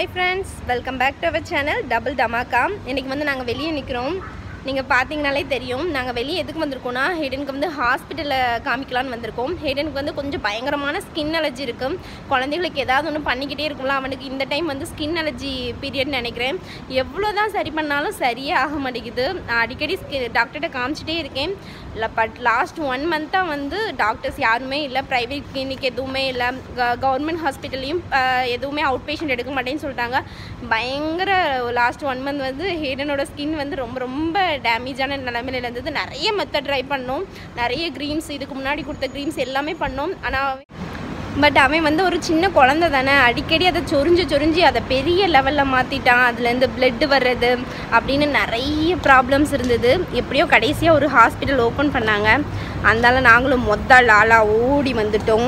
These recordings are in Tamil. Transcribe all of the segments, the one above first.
hi friends welcome back to our channel double டமாக்கா இன்றைக்கி வந்து நாங்கள் வெளியே நிற்கிறோம் நீங்கள் பார்த்தீங்கனாலே தெரியும் நாங்கள் வெளியே எதுக்கு வந்திருக்கோம்னா ஹெடனுக்கு வந்து ஹாஸ்பிட்டலில் காமிக்கலான்னு வந்திருக்கோம் ஹெடனுக்கு வந்து கொஞ்சம் பயங்கரமான ஸ்கின் அலர்ஜி இருக்குது குழந்தைகளுக்கு ஏதாவது ஒன்று பண்ணிக்கிட்டே இருக்கும்ல அவனுக்கு இந்த டைம் வந்து ஸ்கின் அலர்ஜி பீரியட்னு நினைக்கிறேன் எவ்வளோ தான் சரி பண்ணாலும் சரியே ஆக மாட்டேங்குது நான் அடிக்கடி டாக்டர்கிட்ட காமிச்சிட்டே இருக்கேன் இல்லை பட் லாஸ்ட் ஒன் மந்த்தாக வந்து டாக்டர்ஸ் யாருமே இல்லை ப்ரைவேட் கிளினிக் எதுவுமே இல்லை கவர்மெண்ட் ஹாஸ்பிட்டல்லையும் எதுவுமே அவுட் பேஷண்ட் எடுக்க மாட்டேன்னு சொல்லிட்டாங்க பயங்கர லாஸ்ட் ஒன் மந்த் வந்து ஹேடனோட ஸ்கின் வந்து ரொம்ப ரொம்ப டேமேஜான நிலமையில இருந்தது நிறைய மெத்தட் ட்ரை பண்ணோம் நிறைய க்ரீம்ஸ் இதுக்கு முன்னாடி கொடுத்த க்ரீம்ஸ் எல்லாமே பண்ணோம் ஆனால் பட் அவன் வந்து ஒரு சின்ன குழந்தை தானே அடிக்கடி அதை சொரிஞ்சு சொரிஞ்சு அதை பெரிய லெவலில் மாற்றிட்டான் அதுலேருந்து பிளட்டு வர்றது அப்படின்னு நிறைய ப்ராப்ளம்ஸ் இருந்தது எப்படியோ கடைசியாக ஒரு ஹாஸ்பிட்டல் ஓப்பன் பண்ணாங்க அதனால நாங்களும் மொத்த ஆளாக ஓடி வந்துட்டோம்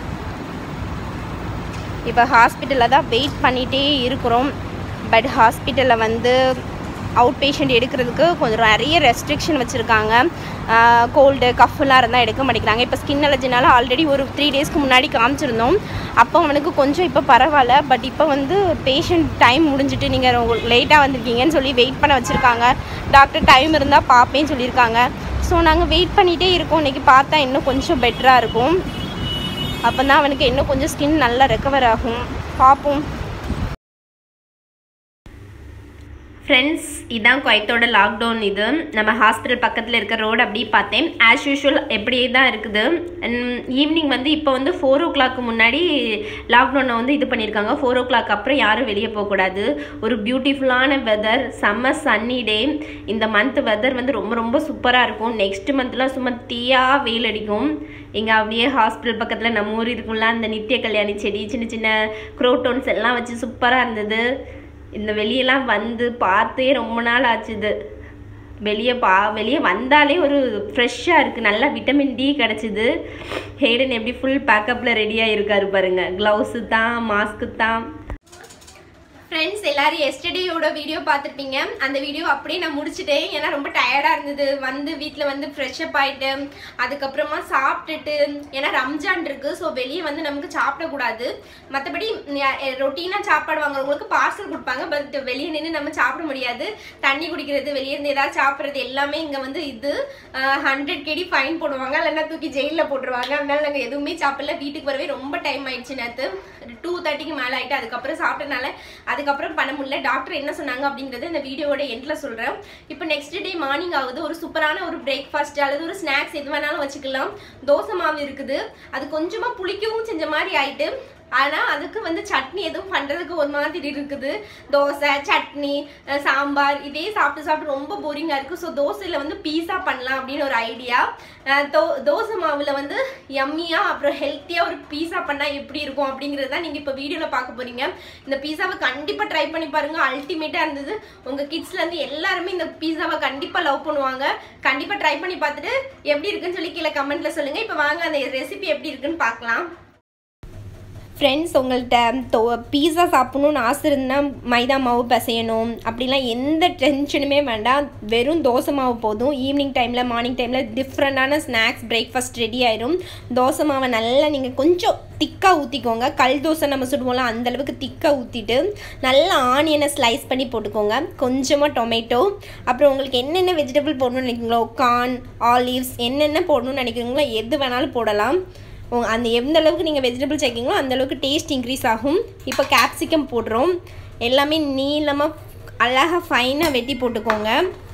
இப்போ ஹாஸ்பிட்டலில் தான் வெயிட் பண்ணிகிட்டே இருக்கிறோம் பட் ஹாஸ்பிட்டலில் வந்து அவுட் பேஷண்ட் எடுக்கிறதுக்கு கொஞ்சம் நிறைய ரெஸ்ட்ரிக்ஷன் வச்சுருக்காங்க கோல்டு கஃப்லாம் இருந்தால் எடுக்க மாட்டேங்கிறாங்க இப்போ ஸ்கின் அலர்ஜினால ஆல்ரெடி ஒரு த்ரீ டேஸ்க்கு முன்னாடி காமிச்சிருந்தோம் அப்போ அவனுக்கு கொஞ்சம் இப்போ பரவாயில்ல பட் இப்போ வந்து பேஷண்ட் டைம் முடிஞ்சிட்டு நீங்கள் லேட்டாக வந்திருக்கீங்கன்னு சொல்லி வெயிட் பண்ண வச்சுருக்காங்க டாக்டர் டைம் இருந்தால் பார்ப்பேன்னு சொல்லியிருக்காங்க ஸோ நாங்கள் வெயிட் பண்ணிகிட்டே இருக்கோம் இன்றைக்கி பார்த்தா இன்னும் கொஞ்சம் பெட்டராக இருக்கும் அப்போ தான் அவனுக்கு இன்னும் கொஞ்சம் ஸ்கின் நல்லா ரெக்கவர் ஆகும் பார்ப்போம் ஃப்ரெண்ட்ஸ் இதான் குவைத்தோட லாக்டவுன் இது நம்ம ஹாஸ்பிட்டல் பக்கத்தில் இருக்க ரோடு அப்படி பார்த்தேன் ஆஸ் யூஷுவல் எப்படியே தான் இருக்குது ஈவினிங் வந்து இப்போ வந்து ஃபோர் ஓ கிளாக்கு முன்னாடி லாக்டவுனை வந்து இது பண்ணியிருக்காங்க ஃபோர் ஓ கிளாக் அப்புறம் யாரும் வெளியே போகக்கூடாது ஒரு பியூட்டிஃபுல்லான வெதர் செம்ம சன்னி டே இந்த மந்த் வெதர் வந்து ரொம்ப ரொம்ப சூப்பராக இருக்கும் நெக்ஸ்ட் மந்த்லாம் சும்மா தீயாக வெயில் அடிக்கும் இங்கே அப்படியே ஹாஸ்பிட்டல் பக்கத்தில் நம்ம ஊர் இருக்கும்ல அந்த நித்திய கல்யாணி செடி சின்ன சின்ன குரோட்டோன்ஸ் எல்லாம் வச்சு சூப்பராக இருந்தது இந்த வெளியெல்லாம் வந்து பார்த்தே ரொம்ப நாள் ஆச்சுது வெளியே பா வெளியே வந்தாலே ஒரு ஃப்ரெஷ்ஷாக இருக்குது நல்லா விட்டமின் டி கிடச்சிது ஹேடன் எப்படி ஃபுல் பேக்கப்பில் ரெடியாக இருக்காரு பாருங்க க்ளவுஸு தான் மாஸ்க்கு தான் ஃப்ரெண்ட்ஸ் எல்லாரும் எஸ்டர்டேயோட வீடியோ பார்த்துருப்பீங்க அந்த வீடியோ அப்படியே நான் முடிச்சுட்டேன் ஏன்னா ரொம்ப டயர்டாக இருந்தது வந்து வீட்டில் வந்து ஃப்ரெஷ்அப் ஆகிட்டு அதுக்கப்புறமா சாப்பிட்டுட்டு ஏன்னா ரம்ஜான் இருக்கு ஸோ வெளியே வந்து நமக்கு சாப்பிடக்கூடாது மற்றபடி ரொட்டீனாக சாப்பாடு வாங்குறவங்களுக்கு பார்சல் கொடுப்பாங்க பட் வெளியே நின்று நம்ம சாப்பிட முடியாது தண்ணி குடிக்கிறது வெளியே இருந்து ஏதாவது சாப்பிட்றது எல்லாமே இங்கே வந்து இது ஹண்ட்ரட் கேடி ஃபைன் போடுவாங்க இல்லைன்னா தூக்கி ஜெயிலில் போட்டுருவாங்க அதனால நாங்கள் எதுவுமே சாப்பிடல வீட்டுக்கு வரவே ரொம்ப டைம் ஆயிடுச்சு நேற்று டூ தேர்ட்டிக்கு மேலே ஆகிட்டு அதுக்கப்புறம் சாப்பிட்டனால அதுக்கப்புறம் பண்ண முடியல டாக்டர் என்ன சொன்னாங்க அப்படிங்கறது இந்த வீடியோட எண்ட்ல சொல்றேன் இப்போ நெக்ஸ்ட் டே மார்னிங் ஆகுது ஒரு சூப்பரான ஒரு பிரேக்ஃபாஸ்ட் அல்லது ஒரு ஸ்நாக்ஸ் எது வேணாலும் வச்சுக்கலாம் தோசை மாவு இருக்குது அது கொஞ்சமா புளிக்கவும் செஞ்ச மாதிரி ஆயிட்டு ஆனால் அதுக்கு வந்து சட்னி எதுவும் பண்ணுறதுக்கு ஒரு மாதிரி இருக்குது தோசை சட்னி சாம்பார் இதே சாப்பிட்டு சாப்பிட்டு ரொம்ப போரிங்காக இருக்குது ஸோ தோசையில் வந்து பீஸா பண்ணலாம் அப்படின்னு ஒரு ஐடியா தோ தோசை மாவில் வந்து எம்மியாக அப்புறம் ஹெல்த்தியாக ஒரு பீஸா பண்ணால் எப்படி இருக்கும் அப்படிங்கிறது தான் நீங்கள் இப்போ வீடியோவில் பார்க்க போகிறீங்க இந்த பீஸாவை கண்டிப்பாக ட்ரை பண்ணி பாருங்கள் அல்டிமேட்டாக இருந்தது உங்கள் கிட்ஸ்லேருந்து எல்லாருமே இந்த பீஸாவை கண்டிப்பாக லவ் பண்ணுவாங்க கண்டிப்பாக ட்ரை பண்ணி பார்த்துட்டு எப்படி இருக்குன்னு சொல்லி கீழே கமெண்ட்டில் சொல்லுங்கள் இப்போ வாங்க அந்த ரெசிபி எப்படி இருக்குன்னு பார்க்கலாம் ஃப்ரெண்ட்ஸ் உங்கள்கிட்ட தோ பீஸா சாப்பிட்ணுன்னு ஆசை இருந்தால் மைதா மாவு பிசையணும் அப்படிலாம் எந்த டென்ஷனுமே வேண்டாம் வெறும் தோசை மாவு போதும் ஈவினிங் டைமில் மார்னிங் டைமில் டிஃப்ரெண்ட்டான ஸ்நாக்ஸ் பிரேக்ஃபாஸ்ட் ரெடி ஆயிரும் தோசை மாவை நல்லா நீங்கள் கொஞ்சம் திக்காக ஊற்றிக்கோங்க கல் தோசை நம்ம சுடுவோம்ல அந்தளவுக்கு திக்காக ஊற்றிட்டு நல்லா ஆனியனை ஸ்லைஸ் பண்ணி போட்டுக்கோங்க கொஞ்சமாக டொமேட்டோ அப்புறம் உங்களுக்கு என்னென்ன வெஜிடபிள் போடணும்னு நினைக்கிறீங்களோ கார்ன் ஆலிவ்ஸ் என்னென்ன போடணும்னு நினைக்கிறீங்களோ எது வேணாலும் போடலாம் அந்த எந்த அளவுக்கு நீங்கள் வெஜிடபிள் சேர்க்கிங்களோ அந்தளவுக்கு டேஸ்ட் இன்க்ரீஸ் ஆகும் இப்போ கேப்சிகம் போடுறோம் எல்லாமே நீளமாக அழகாக ஃபைனாக வெட்டி போட்டுக்கோங்க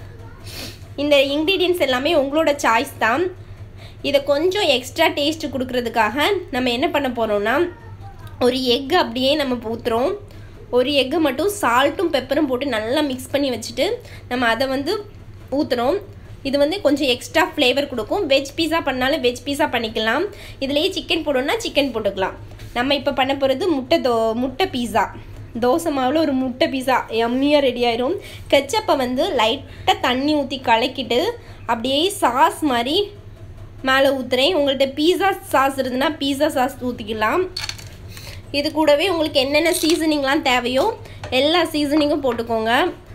இந்த இன்க்ரீடியன்ஸ் எல்லாமே உங்களோட சாய்ஸ் தான் இதை கொஞ்சம் எக்ஸ்ட்ரா டேஸ்ட் கொடுக்கறதுக்காக நம்ம என்ன பண்ண போகிறோம்னா ஒரு எக் அப்படியே நம்ம ஊற்றுறோம் ஒரு எக்கு மட்டும் சால்ட்டும் பெப்பரும் போட்டு நல்லா மிக்ஸ் பண்ணி வச்சுட்டு நம்ம அதை வந்து ஊற்றுறோம் இது வந்து கொஞ்சம் எக்ஸ்ட்ரா ஃப்ளேவர் கொடுக்கும் வெஜ் பீஸா பண்ணாலும் வெஜ் பீஸா பண்ணிக்கலாம் இதுலேயே சிக்கன் போடணும்னா சிக்கன் போட்டுக்கலாம் நம்ம இப்போ பண்ண போகிறது முட்டை தோ முட்டை பீஸா தோசை மாவில் ஒரு முட்டை பீஸா எம்மியாக ரெடி ஆயிரும் கெச்சப்பை வந்து லைட்டாக தண்ணி ஊற்றி கலக்கிட்டு அப்படியே சாஸ் மாதிரி மேலே ஊற்றுறேன் உங்கள்கிட்ட பீஸா சாஸ் இருந்ததுன்னா பீஸா சாஸ் ஊற்றிக்கலாம் இது கூடவே உங்களுக்கு என்னென்ன சீசனிங்லாம் தேவையோ எல்லா சீசனிங்கும் போட்டுக்கோங்க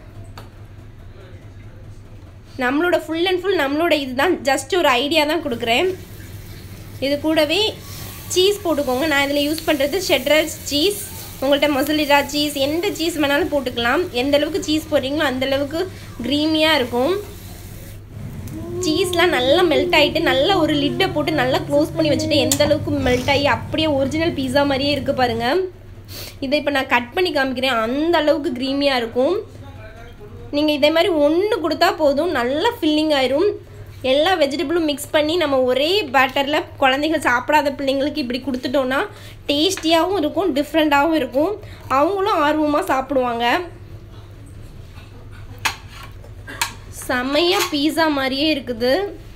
நம்மளோட ஃபுல் அண்ட் ஃபுல் நம்மளோட இதுதான் ஜஸ்ட் ஒரு ஐடியா தான் கொடுக்குறேன் இது கூடவே சீஸ் போட்டுக்கோங்க நான் இதில் யூஸ் பண்ணுறது ஷெட்ரஸ் சீஸ் உங்கள்கிட்ட மொசலிடா சீஸ் எந்த சீஸ் வேணாலும் போட்டுக்கலாம் எந்த அளவுக்கு சீஸ் போடுறீங்களோ அந்த அளவுக்கு க்ரீமியாக இருக்கும் சீஸ்லாம் நல்லா மெல்ட் ஆகிட்டு நல்லா ஒரு லிட்டை போட்டு நல்லா க்ளோஸ் பண்ணி வச்சுட்டு எந்த அளவுக்கு மெல்ட் ஆகி அப்படியே ஒரிஜினல் பீஸா மாதிரியே இருக்குது பாருங்கள் இதை இப்போ நான் கட் பண்ணி காமிக்கிறேன் அந்த அளவுக்கு க்ரீமியாக இருக்கும் நீங்கள் இதே மாதிரி ஒன்று கொடுத்தா போதும் நல்லா ஃபில்லிங் ஆயிரும் எல்லா வெஜிடபிளும் மிக்ஸ் பண்ணி நம்ம ஒரே பேட்டரில் குழந்தைங்க சாப்பிடாத பிள்ளைங்களுக்கு இப்படி கொடுத்துட்டோன்னா டேஸ்டியாகவும் இருக்கும் டிஃப்ரெண்ட்டாகவும் இருக்கும் அவங்களும் ஆர்வமாக சாப்பிடுவாங்க செம்மையாக பீஸா மாதிரியே இருக்குது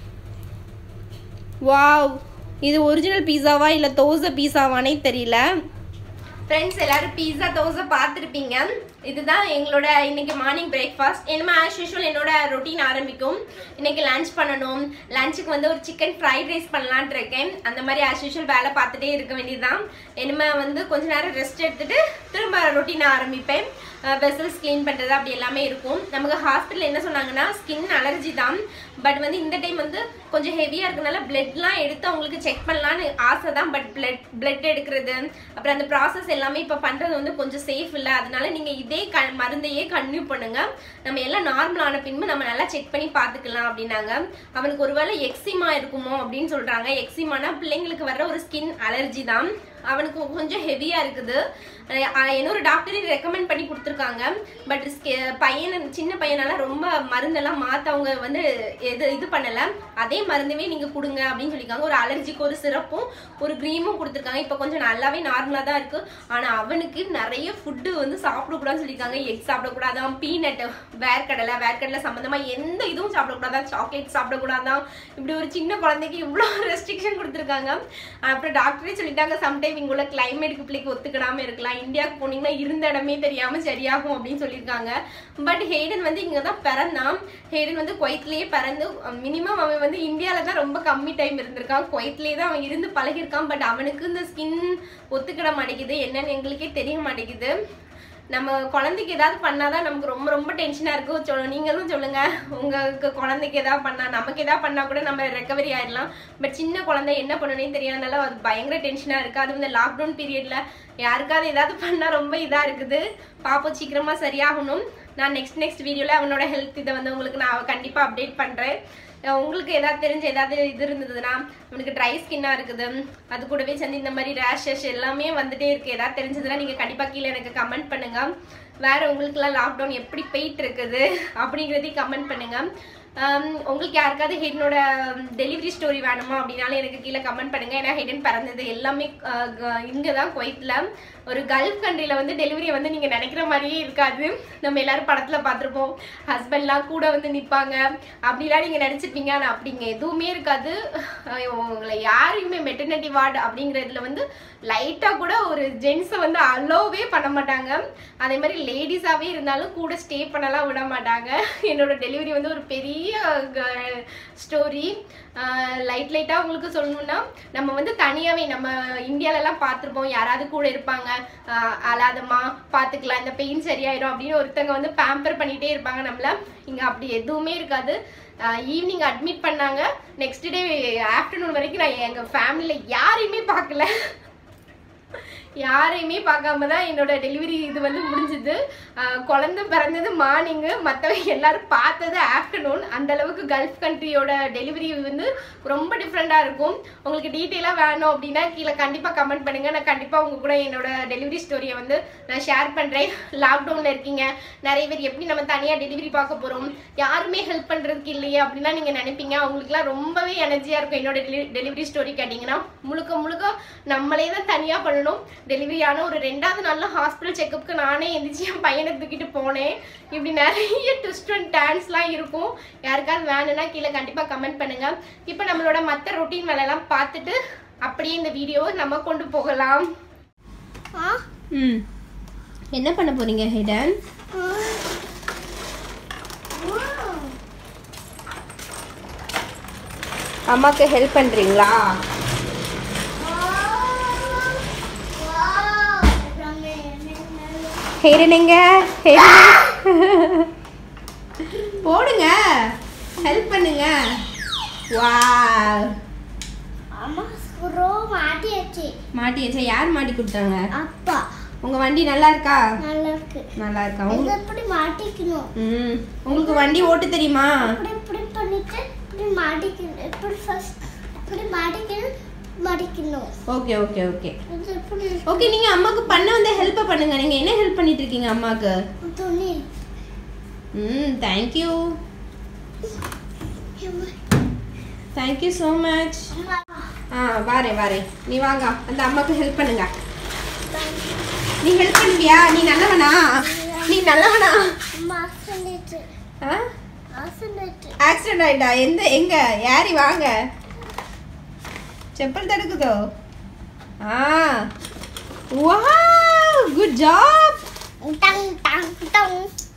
வாவ் இது ஒரிஜினல் பீஸாவா இல்லை தோசை பீஸாவானே தெரியல ஃப்ரெண்ட்ஸ் எல்லாரும் பீஸா தோசை பார்த்துருப்பீங்க இதுதான் எங்களோட இன்னைக்கு மார்னிங் பிரேக்ஃபாஸ்ட் என்னமா ஆஸ் யூஷுவல் என்னோட ரொட்டீன் ஆரம்பிக்கும் இன்னைக்கு லஞ்ச் பண்ணணும் லஞ்சுக்கு வந்து ஒரு சிக்கன் ஃப்ரைட் ரைஸ் பண்ணலான்ட்டு இருக்கேன் அந்த மாதிரி ஆஸ் யூஷுவல் வேலை பார்த்துட்டே இருக்க வேண்டியதுதான் இனிமே வந்து கொஞ்ச நேரம் ரெஸ்ட் எடுத்துட்டு திரும்ப ரொட்டீன் ஆரம்பிப்பேன் வெசல்ஸ் க்ளீன் பண்ணுறது அப்படி எல்லாமே இருக்கும் நமக்கு ஹாஸ்பிட்டல் என்ன சொன்னாங்கன்னா ஸ்கின் அலர்ஜி தான் பட் வந்து இந்த டைம் வந்து கொஞ்சம் ஹெவியாக இருக்கனால பிளட்லாம் எடுத்து அவங்களுக்கு செக் பண்ணலான்னு ஆசை தான் பட் பிளட் பிளட் எடுக்கிறது அப்புறம் அந்த ப்ராசஸ் எல்லாமே இப்போ பண்ணுறது வந்து கொஞ்சம் சேஃப் இல்லை அதனால நீங்கள் இதே க மருந்தையே கன்டினியூ பண்ணுங்க நம்ம எல்லாம் நார்மல் ஆன பின்பு நம்ம நல்லா செக் பண்ணி பார்த்துக்கலாம் அப்படின்னாங்க அவனுக்கு ஒருவேளை எக்ஸிமா இருக்குமோ அப்படின்னு சொல்கிறாங்க எக்ஸிமானா பிள்ளைங்களுக்கு வர்ற ஒரு ஸ்கின் அலர்ஜி தான் அவனுக்கு கொஞ்சம் ஹெவியாக இருக்குது அஹ் இன்னொரு டாக்டரே ரெக்கமெண்ட் பண்ணி கொடுத்துருக்காங்க பட் பையன் சின்ன பையனால ரொம்ப மருந்தெல்லாம் மாற்ற அவங்க வந்து எது இது பண்ணலை அதே மருந்தவே நீங்கள் கொடுங்க அப்படின்னு சொல்லியிருக்காங்க ஒரு அலர்ஜிக்கு ஒரு சிறப்பும் ஒரு க்ரீமும் கொடுத்துருக்காங்க இப்போ கொஞ்சம் நல்லாவே நார்மலாக தான் இருக்குது ஆனால் அவனுக்கு நிறைய ஃபுட்டு வந்து சாப்பிடக்கூடாதுன்னு சொல்லியிருக்காங்க எக் சாப்பிடக்கூடாதான் பீனட் வேர்க்கடலை வேர்க்கடலை சம்மந்தமாக எந்த இதுவும் சாப்பிடக்கூடாதான் சாக்லேட் சாப்பிடக்கூடாதான் இப்படி ஒரு சின்ன குழந்தைக்கு இவ்வளோ ரெஸ்ட்ரிக்ஷன் கொடுத்துருக்காங்க அப்புறம் டாக்டரே சொல்லிட்டாங்க சம்டைம் இங்குள்ள கிளைமேட்டுக்கு பிள்ளைக்கு ஒத்துக்கிடாம இருக்கலாம் இந்தியாவுக்கு போனீங்கன்னா இருந்த இடமே தெரியாம சரியாகும் அப்படின்னு சொல்லியிருக்காங்க பட் ஹேடன் வந்து இங்க தான் பிறந்தான் ஹேடன் வந்து குவைத்லயே பிறந்து மினிமம் அவன் வந்து இந்தியால தான் ரொம்ப கம்மி டைம் இருந்திருக்கான் குவைத்லயே தான் அவன் இருந்து பழகிருக்கான் பட் அவனுக்கு இந்த ஸ்கின் ஒத்துக்கிட மாட்டேங்குது என்னன்னு எங்களுக்கே தெரிய மாட்டேங்குது நம்ம குழந்தைக்கு ஏதாவது பண்ணாதான் நமக்கு ரொம்ப ரொம்ப டென்ஷனாக இருக்கும் சொல் நீங்களும் சொல்லுங்க உங்களுக்கு குழந்தைக்கு ஏதாவது பண்ணா நமக்கு ஏதாவது பண்ணா கூட நம்ம ரெக்கவரி ஆயிடலாம் பட் சின்ன குழந்தை என்ன பண்ணணும்னே தெரியாதனால அது பயங்கர டென்ஷனாக இருக்குது அது இந்த லாக்டவுன் பீரியட்ல யாருக்காவது ஏதாவது பண்ணால் ரொம்ப இதாக இருக்குது பாப்போம் சீக்கிரமா சரியாகணும் நான் நெக்ஸ்ட் நெக்ஸ்ட் வீடியோவில் அவனோட ஹெல்த் இதை வந்து உங்களுக்கு நான் கண்டிப்பாக அப்டேட் பண்ணுறேன் உங்களுக்கு ஏதாவது தெரிஞ்ச ஏதாவது இது இருந்ததுன்னா அவனுக்கு ட்ரை ஸ்கின்னாக இருக்குது அது கூடவே சேர்ந்து இந்த மாதிரி ரேஷஸ் எல்லாமே வந்துட்டே இருக்கு ஏதாவது தெரிஞ்சதுன்னா நீங்கள் கண்டிப்பாக கீழே எனக்கு கமெண்ட் பண்ணுங்க வேற உங்களுக்குலாம் லாக்டவுன் எப்படி போயிட்டு இருக்குது அப்படிங்கிறதையும் கமெண்ட் பண்ணுங்க ஆம், உங்களுக்கு யாருக்காவது ஹெடனோட டெலிவரி ஸ்டோரி வேணுமா அப்படின்னாலும் எனக்கு கீழே கமெண்ட் பண்ணுங்க ஏன்னா ஹெடன் பிறந்தது எல்லாமே இங்கே தான் குவைத்தில் ஒரு கல்ஃப் கண்ட்ரியில் வந்து டெலிவரியை வந்து நீங்கள் நினைக்கிற மாதிரியே இருக்காது நம்ம எல்லாரும் படத்தில் பார்த்துருப்போம் ஹஸ்பண்ட்லாம் கூட வந்து நிற்பாங்க அப்படிலாம் நீங்கள் நினச்சிருப்பீங்க ஆனால் அப்படிங்க எதுவுமே இருக்காது அஹ் உங்களை யாரையுமே மெட்டர்னிட்டி வார்டு அப்படிங்கிறதுல வந்து லைட்டாக கூட ஒரு ஜென்ஸை வந்து அலோவே பண்ண மாட்டாங்க அதே மாதிரி லேடிஸாகவே இருந்தாலும் கூட ஸ்டே பண்ணலாம் விட மாட்டாங்க என்னோட டெலிவரி வந்து ஒரு பெரிய ஸ்டோரி லைட் லைட்டாக உங்களுக்கு சொல்லணும்னா நம்ம வந்து தனியாகவே நம்ம இந்தியாலலாம் பார்த்துருப்போம் யாராவது கூட இருப்பாங்க ஆஹ் அழாதம்மா பார்த்துக்கலாம் இந்த பெயின் சரியாயிடும் அப்படின்னு ஒருத்தங்க வந்து பேம்பர் பண்ணிகிட்டே இருப்பாங்க நம்மள இங்கே அப்படி எதுவுமே இருக்காது ஈவினிங் அட்மிட் பண்ணாங்க நெக்ஸ்ட் டே ஆஃப்டர்நூன் வரைக்கும் நான் எங்கள் ஃபேமிலியில் யாரையுமே பார்க்கல யாரையுமே பார்க்காம தான் என்னோட டெலிவரி இது வந்து முடிஞ்சுது ஆஹ் குழந்தை பிறந்தது மார்னிங்கு மற்றவங்க எல்லாரும் பார்த்தது ஆஃப்டர்நூன் அந்த அளவுக்கு கல்ஃப் கண்ட்ரியோட டெலிவரி வந்து ரொம்ப டிஃப்ரெண்ட்டாக இருக்கும் உங்களுக்கு டீட்டெயிலாக வேணும் அப்படின்னா கீழே கண்டிப்பாக கமெண்ட் பண்ணுங்கள் நான் கண்டிப்பாக உங்க கூட என்னோட டெலிவரி ஸ்டோரியை வந்து நான் ஷேர் பண்ணுறேன் லாக்டவுனில் இருக்கீங்க நிறைய பேர் எப்படி நம்ம தனியாக டெலிவரி பார்க்க போகிறோம் யாருமே ஹெல்ப் பண்ணுறதுக்கு இல்லையே அப்படின்னா நீங்கள் நினைப்பீங்க அவங்களுக்குலாம் ரொம்பவே எனர்ஜியாக இருக்கும் என்னோட டெலிவரி ஸ்டோரி கேட்டிங்கன்னா முழுக்க முழுக்க நம்மளே தான் தனியாக பண்ணணும் டெலிவரி ஆன ஒரு ரெண்டாவது நாள்ல ஹாஸ்பிட்டல் செக்கப்புக்கு நானே எந்திரிச்சு என் பையனை தூக்கிட்டு போனேன் இப்படி நிறைய ட்விஸ்ட் அண்ட் டான்ஸ்லாம் இருக்கும் யாருக்காவது வேணும்னா கீழே கண்டிப்பாக கமெண்ட் பண்ணுங்க இப்போ நம்மளோட மற்ற ரொட்டீன் வேலையெல்லாம் பார்த்துட்டு அப்படியே இந்த வீடியோவை நம்ம கொண்டு போகலாம் ம் என்ன பண்ண போறீங்க ஹெடன் அம்மாக்கு ஹெல்ப் பண்ணுறீங்களா ஹேரன் எங்க ஹேரன் போடுங்க ஹெல்ப் பண்ணுங்க வா அம்மா ஸ்க்ரோ மாட்டியாச்சு மாட்டியாச்சா யார் மாட்டி கொடுத்தாங்க அப்பா உங்கள் வண்டி நல்லா இருக்கா நல்லா இருக்கு நல்லா இருக்கா இது உங்க- எப்படி மாட்டிக்கணும் ம் உங்களுக்கு வண்டி ஓட்ட தெரியுமா இப்படி இப்படி பண்ணிட்டு இப்படி மாட்டிக்கணும் இப்படி ஃபர்ஸ்ட் இப்படி மாட்டிக்கணும் மடிக்கணும் ஓகே ஓகே ஓகே இது எப்படி ஓகே நீங்கள் அம்மாவுக்கு பண்ண வந்த ஹெல்ப்பை பண்ணுங்க நீங்கள் என்ன ஹெல்ப் பண்ணிட்டு இருக்கீங்க அம்மாவுக்கு துணி ம் தேங்க்யூ தேங்க்யூ ஸோ மச் ஆ வாரேன் வாரேன் நீ வாங்க அந்த அம்மாவுக்கு ஹெல்ப் பண்ணுங்க நீ ஹெல்ப் பண்ணுவியா நீ நல்லவனா நீ நல்லவனா அம்மா ஆசனிட்டு ஆ ஆசனிட்டு ஆக்சிடென்ட் ஆயிட்டா எந்த எங்க யாரி வாங்க செப்பல் தடுக்குதோ ஆ வாவ் குட் ஜாப் டங் டங் டங்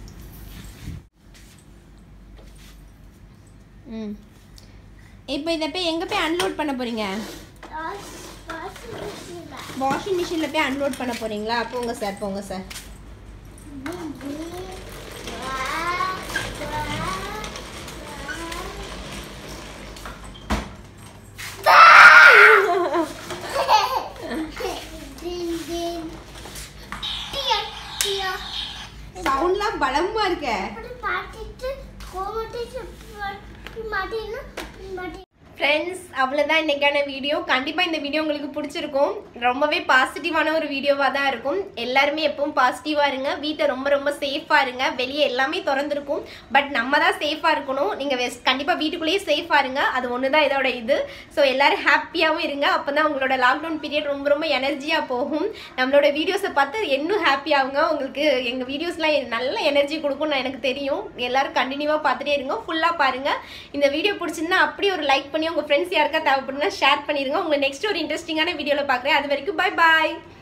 ம் இப்போ இதை போய் எங்கே போய் அன்லோட் பண்ண போறீங்க வாஷிங் மிஷினில் போய் அன்லோட் பண்ண போறீங்களா போங்க சார் போங்க சார் சவுண்ட்லாம் பலமா இருக்க பாட்டிட்டு கோமட்டிட்டு மாட்டினா மாட்டி ஃப்ரெண்ட்ஸ் அவ்வளோதான் இன்றைக்கான வீடியோ கண்டிப்பாக இந்த வீடியோ உங்களுக்கு பிடிச்சிருக்கும் ரொம்பவே பாசிட்டிவான ஒரு வீடியோவாக தான் இருக்கும் எல்லாருமே எப்பவும் பாசிட்டிவாக இருங்க வீட்டை ரொம்ப ரொம்ப சேஃபாக இருங்க வெளியே எல்லாமே திறந்துருக்கும் பட் நம்ம தான் சேஃபாக இருக்கணும் நீங்கள் வெஸ் கண்டிப்பாக வீட்டுக்குள்ளேயே சேஃபாக இருங்க அது ஒன்று தான் இதோட இது ஸோ எல்லாரும் ஹாப்பியாகவும் இருங்க அப்போ தான் உங்களோட லாக்டவுன் பீரியட் ரொம்ப ரொம்ப எனர்ஜியாக போகும் நம்மளோட வீடியோஸை பார்த்து இன்னும் ஹாப்பியாகுங்க உங்களுக்கு எங்கள் வீடியோஸ்லாம் நல்ல எனர்ஜி கொடுக்கும்னு எனக்கு தெரியும் எல்லாரும் கண்டினியூவாக பார்த்துட்டே இருங்க ஃபுல்லாக பாருங்கள் இந்த வீடியோ பிடிச்சிருந்தா அப்படியே ஒரு லைக் பண்ணி உங்கள் ஃப்ரெண்ட்ஸ் யாருக்கா தேவைப்படுனா ஷேர் பண்ணிடுங்க உங்களை நெக்ஸ்ட் ஒரு இன்ட்ரெஸ்டிங்கான வீடியோவில் பார்க்குறேன் அது வரைக்கும் பை பாய்